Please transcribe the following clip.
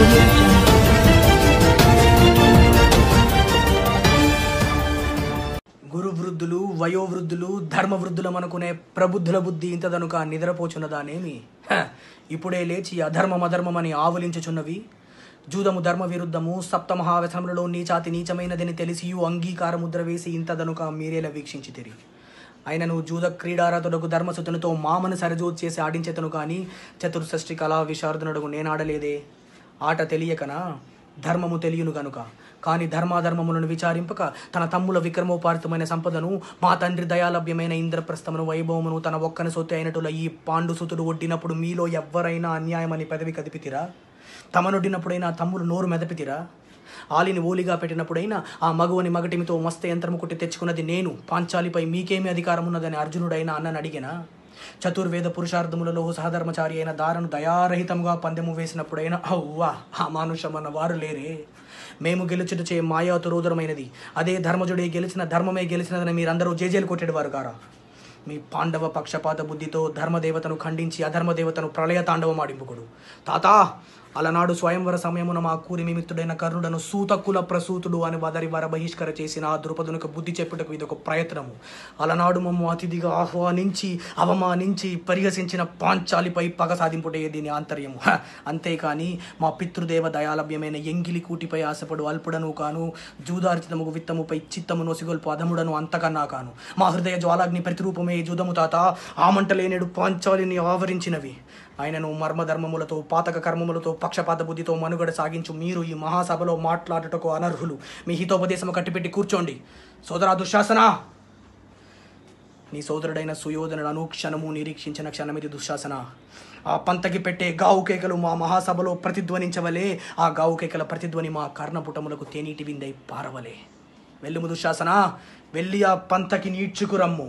గురు వృద్ధులు వయోవృద్ధులు ధర్మవృద్ధులం అనుకునే ప్రబుద్ధుల బుద్ధి ఇంతదనుక నిద్రపోచున్నదానేమి హ, ఇప్పుడే లేచి అధర్మం అధర్మమని ఆవులించుచున్నవి జూదము ధర్మ విరుద్ధము సప్తమహావ్యసనములలో నీచాతి నీచమైనదని తెలిసియు అంగీకారముద్ర వేసి ఇంతదనుక మీరేలా వీక్షించితిరి ఆయనను జూద క్రీడారతుడకు ధర్మసుతునితో మామను సరజోత్ చేసి ఆడించెతను కానీ చతుర్షష్టి కళా విశారదునుడకు నేనాడలేదే ఆట తెలియకనా ధర్మము తెలియను గనుక కాని ధర్మాధర్మములను విచారింపక తన తమ్ముల విక్రమోపారితమైన సంపదను మా తండ్రి దయాలభ్యమైన ఇంద్రప్రస్థమును వైభవమును తన ఒక్కని సొత్తు అయినట్టుల ఈ పాండుసుతుడు ఒడ్డినప్పుడు మీలో ఎవ్వరైనా అన్యాయమని పెదవి కదిపితిరా తమనొడ్డినప్పుడైనా తమ్ములు నోరు మెదపితిరా ఆలిని ఓలిగా పెట్టినప్పుడైనా ఆ మగువని మగటిమితో మస్త యంత్రము కొట్టి తెచ్చుకున్నది నేను పాంచాలిపై మీకేమి అధికారం ఉన్నదని అర్జునుడైనా అన్నని అడిగినా చతుర్వేద పురుషార్థములలో సహధర్మచారి అయిన దారను దయారహితంగా పందెము వేసినప్పుడైనా అవ్వా ఆ మానుషమన్న వారు లేరే మేము గెలుచుటచే మాయాతురోదరమైనది అదే ధర్మజుడే గెలిచిన ధర్మమే గెలిచినదని మీరందరూ జేజేలు కొట్టేవారు కారా మీ పాండవ పక్షపాత బుద్ధితో ధర్మదేవతను ఖండించి అధర్మదేవతను ప్రళయ తాండవమాడింపుకుడు తాతా అలనాడు స్వయంవర సమయమున మా కూరి నిమిత్తుడైన కర్ణుడను సూతకుల ప్రసూతుడు అని వదరి వర బహిష్కర చేసిన ఆ ద్రుపదునికి బుద్ధి చెప్పుటకు ఇదొక ప్రయత్నము అలనాడు మమ్ము అతిథిగా ఆహ్వానించి అవమానించి పరిహసించిన పాంచాలిపై పగ సాధింపుటే దీని ఆంతర్యము హ! అంతేకాని మా పితృదేవ దయాలభ్యమైన ఎంగిలి కూటిపై ఆశపడు అల్పుడను కాను జూదార్జితముగు విత్తముపై చిత్తము నొసిగొల్పు అధముడను అంతకన్నా కాను మా హృదయ జ్వాలాగ్ని ప్రతిరూపమే జూదము తాత ఆ మంటలేనేడు పాంచాలిని ఆవరించినవి ఆయనను మర్మధర్మములతో పాతక కర్మములతో పక్షపాత బుద్ధితో మనుగడ సాగించు మీరు ఈ మహాసభలో మాట్లాడుటకు అనర్హులు మీ హితోపదేశము కట్టిపెట్టి కూర్చోండి సోదరా దుశ్శాసన నీ సోదరుడైన సుయోధనుడు అనుక్షణము నిరీక్షించిన క్షణమిది దుశ్శాసన ఆ పంతకి పెట్టే గావు కేకలు మా మహాసభలో ప్రతిధ్వనించవలే ఆ గావు కేకల ప్రతిధ్వని మా కర్ణపుటములకు తేనీటి విందై పారవలే వెళ్ళుము దుశ్శాసన వెళ్ళి ఆ పంతకి నీడ్చుకురమ్ము